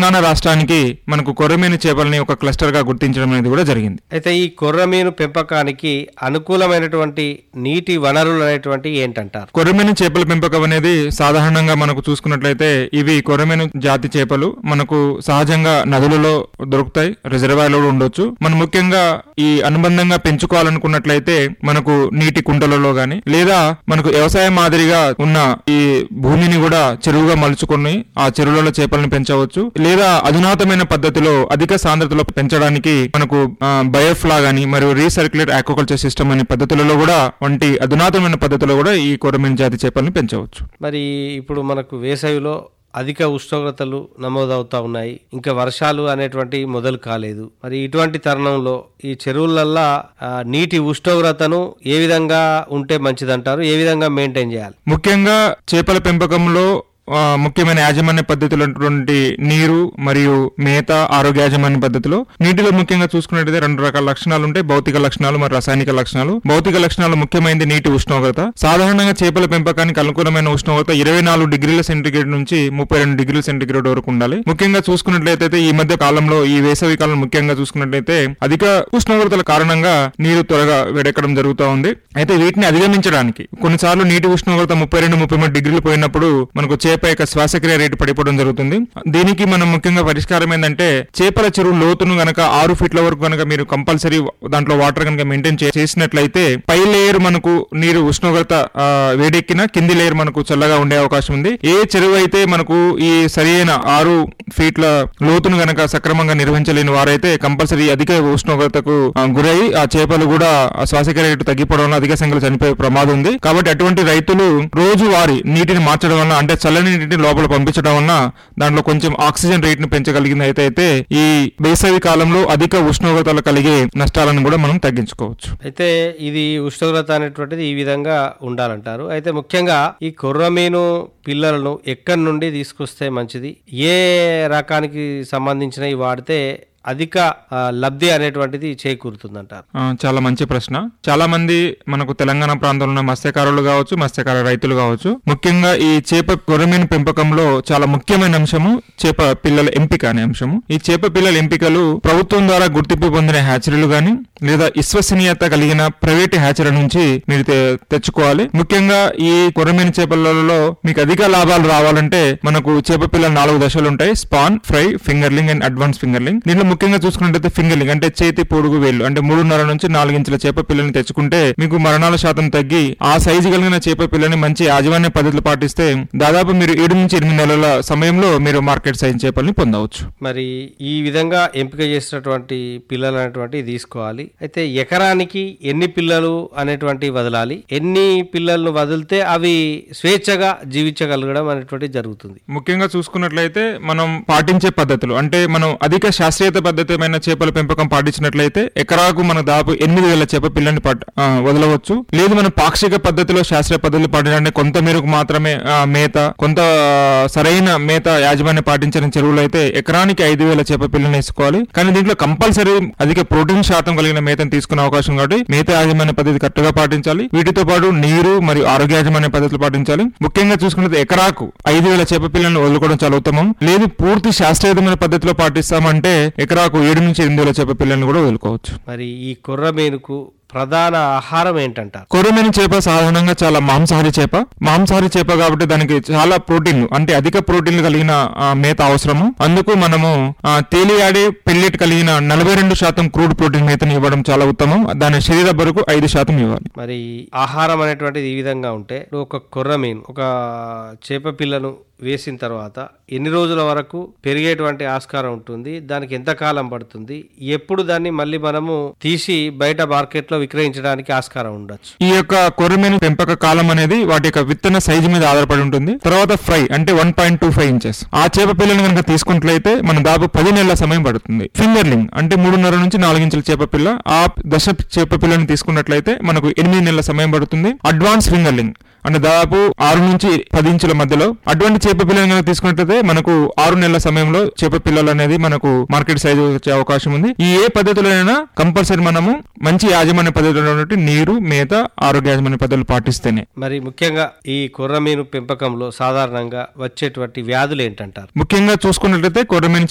తెలంగాణ రాష్ట్రానికి మనకు కొర్రమీను చేపలని ఒక క్లస్టర్ గా గుర్తించడం అనేది కూడా జరిగింది అయితే ఈ కొర్రమీను పెంపకానికి అనుకూలమైనటువంటి నీటి వనరులు అనేటువంటి ఏంటంటారు కొర్రమీను చేపల పెంపకం అనేది సాధారణంగా మనకు చూసుకున్నట్లయితే ఇవి కొర్రమీను జాతి చేపలు మనకు సహజంగా నదులలో దొరుకుతాయి రిజర్వాయర్లో కూడా ఉండొచ్చు మనం ముఖ్యంగా ఈ అనుబంధంగా పెంచుకోవాలనుకున్నట్లయితే మనకు నీటి కుంటలలో గాని లేదా మనకు వ్యవసాయ మాదిరిగా ఉన్న ఈ భూమిని కూడా చెరువుగా మలుచుకొని ఆ చెరువులలో చేపలను పెంచవచ్చు లేదా అధునాతమైన పద్ధతిలో అధిక సాంద్రతలో పెంచడానికి మనకు బయోఫ్లా గాని మరియు రీసర్క్యులేట్ ఆక్వాకల్చర్ సిస్టమ్ అనే పద్ధతులలో కూడా వంటి అధునాతనమైన పద్ధతిలో కూడా ఈ కొరమీన్ జాతి చేపలను పెంచవచ్చు మరి ఇప్పుడు మనకు వేసవిలో అధిక ఉష్ణోగ్రతలు నమోదవుతా ఉన్నాయి ఇంకా వర్షాలు అనేటువంటివి మొదలు కాలేదు మరి ఇటువంటి తరుణంలో ఈ చెరువులల్లా ఆ, నీటి ఉష్ణోగ్రతను ఏ విధంగా ఉంటే మంచిదంటారు ఏ విధంగా మెయింటైన్ చేయాలి ముఖ్యంగా చేపల పెంపకంలో ఆ, ముఖ్యమైన యాజమాన్య పద్ధతులైనటువంటి నీరు మరియు మేత ఆరోగ్య యాజమాన్య పద్ధతిలో నీటిలో ముఖ్యంగా చూసుకున్నట్టయితే రెండు రకాల లక్షణాలు ఉంటాయి భౌతిక లక్షణాలు మరియు రసాయనిక లక్షణాలు భౌతిక లక్షణాలు ముఖ్యమైనది నీటి ఉష్ణోగ్రత సాధారణంగా చేపల పెంపకానికి అనుకూలమైన ఉష్ణోగ్రత ఇరవై నాలుగు డిగ్రీల సెంటీగ్రేడ్ నుంచి ముప్పై రెండు డిగ్రీల సెంటీగ్రేడ్ వరకు ఉండాలి ముఖ్యంగా చూసుకున్నట్లయితే ఈ మధ్య కాలంలో ఈ వేసవి కాలం ముఖ్యంగా చూసుకున్నట్లయితే అధిక ఉష్ణోగ్రతల కారణంగా నీరు త్వరగా వేడెక్కడం జరుగుతూ ఉంది అయితే వీటిని అధిగమించడానికి కొన్నిసార్లు నీటి ఉష్ణోగ్రత ముప్పై రెండు ముప్పై మూడు డిగ్రీలు పోయినప్పుడు మనకు చేప యొక్క శ్వాసక్రియ రేటు పడిపోవడం జరుగుతుంది దీనికి మనం ముఖ్యంగా పరిష్కారం ఏంటంటే చేపల చెరువు లోతును గనక ఆరు ఫీట్ల వరకు గనక మీరు కంపల్సరీ దాంట్లో వాటర్ కనుక మెయింటైన్ చేసినట్లయితే పై లేయర్ మనకు నీరు ఉష్ణోగ్రత ఆ, వేడెక్కిన కింది లేయర్ మనకు చల్లగా ఉండే అవకాశం ఉంది ఏ చెరువు అయితే మనకు ఈ సరైన ఆరు ఫీట్ల లోతును గనక సక్రమంగా నిర్వహించలేని వారైతే కంపల్సరీ అధిక ఉష్ణోగ్రతకు ఆ, గురై ఆ చేపలు కూడా ఆ శ్వాసక్రియ రేటు తగ్గిపోవడం వల్ల అధిక సంఖ్యలో చనిపోయే ప్రమాదం ఉంది కాబట్టి అటువంటి రైతులు రోజు వారి నీటిని మార్చడం వల్ల అంటే చల్లని నీటిని లోపల పంపించడం వల్ల దాంట్లో కొంచెం ఆక్సిజన్ రేట్ ను పెంచగలిగింది అయితే అయితే ఈ వేసవి కాలంలో అధిక ఉష్ణోగ్రతలు కలిగే నష్టాలను కూడా మనం తగ్గించుకోవచ్చు అయితే ఇది ఉష్ణోగ్రత అనేటువంటిది ఈ విధంగా ఉండాలంటారు అయితే ముఖ్యంగా ఈ కొర్రమీను పిల్లలను ఎక్కడి నుండి తీసుకొస్తే మంచిది ఏ రకానికి సంబంధించినవి వాడితే అధిక ఆ, లబ్ధి అనేటువంటిది చేకూరుతుందంటారు ఆ, చాలా మంచి ప్రశ్న చాలా మంది మనకు తెలంగాణ ప్రాంతంలో ఉన్న మత్స్యకారులు కావచ్చు మత్స్యకార రైతులు కావచ్చు ముఖ్యంగా ఈ చేప కొరమీను పెంపకంలో చాలా ముఖ్యమైన అంశము చేప పిల్లల ఎంపిక అనే అంశము ఈ చేప పిల్లల ఎంపికలు ప్రభుత్వం ద్వారా గుర్తింపు పొందిన హ్యాచరీలు గాని లేదా విశ్వసనీయత కలిగిన ప్రైవేట్ హ్యాచరీ నుంచి మీరు తె- తెచ్చుకోవాలి ముఖ్యంగా ఈ కొరమీను చేపలలో మీకు అధిక లాభాలు రావాలంటే మనకు చేప పిల్లల నాలుగు దశలు ఉంటాయి spawn fry fingerling and advance fingerling దీంట్లో ముఖ్యంగా చూసుకున్నట్లయితే ఫింగర్లింగ్ అంటే చేతి పొడుగు వేలు అంటే మూడున్నర నుంచి నాలుగు ఇంచుల చేప పిల్లని తెచ్చుకుంటే మీకు మరణాల శాతం తగ్గి ఆ సైజు కలిగిన చేప పిల్లని మంచి యాజమాన్య పద్ధతులు పాటిస్తే దాదాపు మీరు ఏడు నుంచి ఎనిమిది నెలల సమయంలో మీరు మార్కెట్ సైజ్ చేపల్ని పొందవచ్చు మరి ఈ విధంగా ఎంపిక చేసినటువంటి పిల్లలు అనేటువంటి తీసుకోవాలి అయితే ఎకరానికి ఎన్ని పిల్లలు అనేటువంటి వదలాలి ఎన్ని పిల్లలను వదిలితే అవి స్వేచ్ఛగా జీవించగలగడం అనేటువంటి జరుగుతుంది ముఖ్యంగా చూసుకున్నట్లయితే మనం పాటించే పద్ధతులు అంటే మనం అధిక శాస్త్రీయత పద్ధతమైన చేపల పెంపకం పాటించినట్లయితే ఎకరాకు మన దాదాపు ఎనిమిది వేల చేప పిల్లని పట్- ఆ, వదలవచ్చు లేదు మనం పాక్షిక పద్ధతిలో శాస్త్రీయ పద్ధతులు పాటించడానికి కొంత మేరకు మాత్రమే ఆ, మేత కొంత ఆ, సరైన మేత యాజమాన్య పాటించిన చెరువులు అయితే ఎకరానికి ఐదు వేల చేప పిల్లని వేసుకోవాలి కానీ దీంట్లో కంపల్సరీ అధిక ప్రోటీన్ శాతం కలిగిన మేతను తీసుకునే అవకాశం కాబట్టి మేత యాజమాన్య పద్ధతి కరెక్ట్ గా పాటించాలి వీటితో పాటు నీరు మరియు ఆరోగ్య యాజమాన్య పద్ధతులు పాటించాలి ముఖ్యంగా చూసుకుంటే ఎకరాకు ఐదు వేల చేప పిల్లలను వదులుకోవడం చాలా ఉత్తమం లేదు పూర్తి శాస్త్రీయమైన పద్ధతిలో పాటిస్తామంటే ఎకరాకు ఏడు నుంచి ఎనిమిది వేల చేప పిల్లలను కూడా వదులుకోవచ్చు మరి ఈ కొర్రమీనుకు ప్రధాన ఆహారం ఏంటంటారు కొరమీను చేప సాధారణంగా చాలా మాంసాహారి చేప మాంసాహారి చేప కాబట్టి దానికి చాలా ప్రోటీన్లు అంటే అధిక ప్రోటీన్లు కలిగిన ఆ, మేత అవసరము అందుకు మనము ఆ, తేలియాడే పెల్లెట్ కలిగిన నలభై రెండు శాతం క్రూడ్ ప్రోటీన్ మేతను ఇవ్వడం చాలా ఉత్తమం దాని శరీర బరుకు ఐదు శాతం ఇవ్వాలి మరి ఆహారం అనేటువంటిది ఈ విధంగా ఉంటే ఇప్పుడు ఒక కొర్రమీన్ ఒక చేప పిల్లను వేసిన తర్వాత ఎన్ని రోజుల వరకు పెరిగేటువంటి ఆస్కారం ఉంటుంది దానికి ఎంత కాలం పడుతుంది ఎప్పుడు దాన్ని మళ్ళీ మనము తీసి బయట మార్కెట్లో విక్రయించడానికి ఆస్కారం ఉండొచ్చు ఈ యొక్క కొర్రమీను పెంపక కాలం అనేది వాటి యొక్క విత్తన సైజు మీద ఆధారపడి ఉంటుంది తర్వాత ఫ్రై అంటే one point two five inches ఆ చేప పిల్లని కనుక తీసుకున్నట్లయితే మన దాదాపు పది నెలల సమయం పడుతుంది ఫింగర్లింగ్ అంటే మూడున్నర నుంచి నాలుగు ఇంచుల చేప పిల్ల ఆ దశ చేప పిల్లని తీసుకున్నట్లయితే మనకు ఎనిమిది నెలల సమయం పడుతుంది అడ్వాన్స్ ఫింగర్లింగ్ అంటే దాదాపు ఆరు నుంచి పది ఇంచుల మధ్యలో అటువంటి చేప పిల్లలు కనుక తీసుకున్నట్లయితే మనకు ఆరు నెలల సమయంలో చేప పిల్లలు అనేది మనకు మార్కెట్ సైజు వచ్చే అవకాశం ఉంది ఈ ఏ పద్ధతిలోనైనా కంపల్సరీ మనము మంచి యాజమాన్య పద్ధతిలో ఉన్నట్టు నీరు మేత ఆరోగ్య యాజమాన్య పద్ధతులు పాటిస్తేనే మరి ముఖ్యంగా ఈ కొర్రమీను పెంపకంలో సాధారణంగా వచ్చేటువంటి వ్యాధులు ఏంటంటారు ముఖ్యంగా చూసుకున్నట్లయితే కొర్రమీను